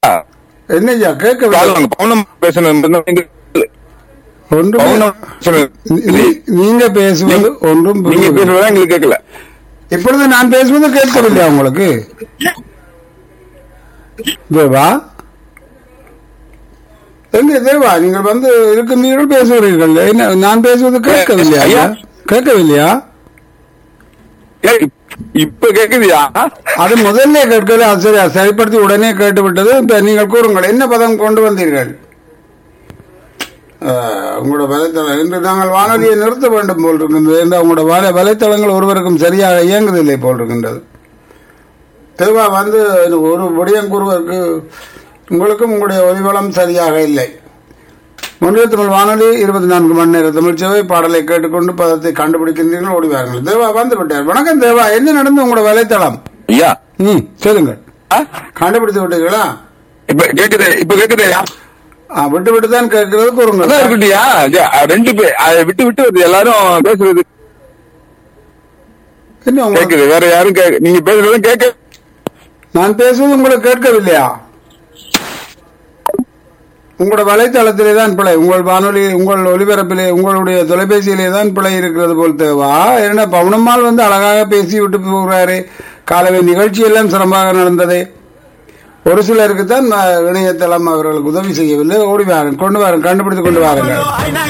என்னய்யா கேட்கவில்லை கால் பவுனம் பேசணும் ஒன்றும் பவுனம் பேசணும். நீ- நீங்க பேசுவது ஒன்றும் நீங்க புரியவில்லை. பேசுறதா எங்களுக்கு கேட்கல இப்பொழுது நான் பேசுவது கேட்கவில்லையா உங்களுக்கு தேவா எங்க தேவா நீங்கள் வந்து இருக்கின்றீர்கள் பேசுகிறீர்கள் என்ன நான் பேசுவது கேட்கவில்லையா ஐயா. கேட்கவில்லையா ஏய், இப்ப கேக்குதியா அது முதல்ல கேட்கல அது சரி அது சரிப்படுத்தி உடனே கேட்டு விட்டது இப்ப நீங்கள் கூறுங்கள் என்ன பதம் கொண்டு வந்தீர்கள் ஆஹ், உங்களோட வலைத்தளம் இன்று நாங்கள் வானொலியை நிறுத்த வேண்டும் போல் இருக்கின்றது என்று உங்களோட வலை வலைத்தளங்கள் ஒருவருக்கும் சரியாக இயங்குவதில்லை போல் இருக்கின்றது தெளிவா வந்து ஒரு விடயம் கூறுவதற்கு உங்களுக்கும் உங்களுடைய ஒலிவளம் சரியாக இல்லை ஒன்றிய தமிழ் வானொலி இருபத்தி நான்கு மணி நேர தமிழ் சேவை பாடலை கேட்டுக்கொண்டு பதத்தை கண்டுபிடிக்கின்றீர்கள் ஓடிவார்கள் தேவா வந்து விட்டார் வணக்கம் தேவா என்ன நடந்து உங்களோட வலைத்தளம் ஐயா ம் சொல்லுங்கள் ஆ? கண்டுபிடித்து விட்டீங்களா இப்ப கேக்குது இப்ப கேக்குதையா ஆ, விட்டு விட்டு தான் கேட்கறது கூறுங்கள் அதான் இருக்கட்டியா ரெண்டு பேர் அதை விட்டு விட்டு வருது எல்லாரும் பேசுறது என்ன உங்களுக்கு கேக்குது வேற யாரும் கேக்க நீங்க பேசுறதும் கேட்க நான் பேசுவது உங்களுக்கு கேட்கவில்லையா உங்களோட வலைத்தளத்திலே தான் பிழை உங்கள் வானொலி உங்கள் ஒலிபரப்பிலே உங்களுடைய தொலைபேசியிலே தான் பிழை இருக்கிறது போல் தேவா ஏன்னா பவுனம்மாள் வந்து அழகாக பேசி விட்டு போகிறாரு காலவே நிகழ்ச்சி எல்லாம் சிறப்பாக நடந்தது ஒரு சிலருக்கு தான் அஹ், இணையதளம் அவர்களுக்கு உதவி செய்யவில்லை ஓடி வாருங்கள் கொண்டு வாருங்கள் கண்டுபிடித்து கொண்டு வாருங்கள்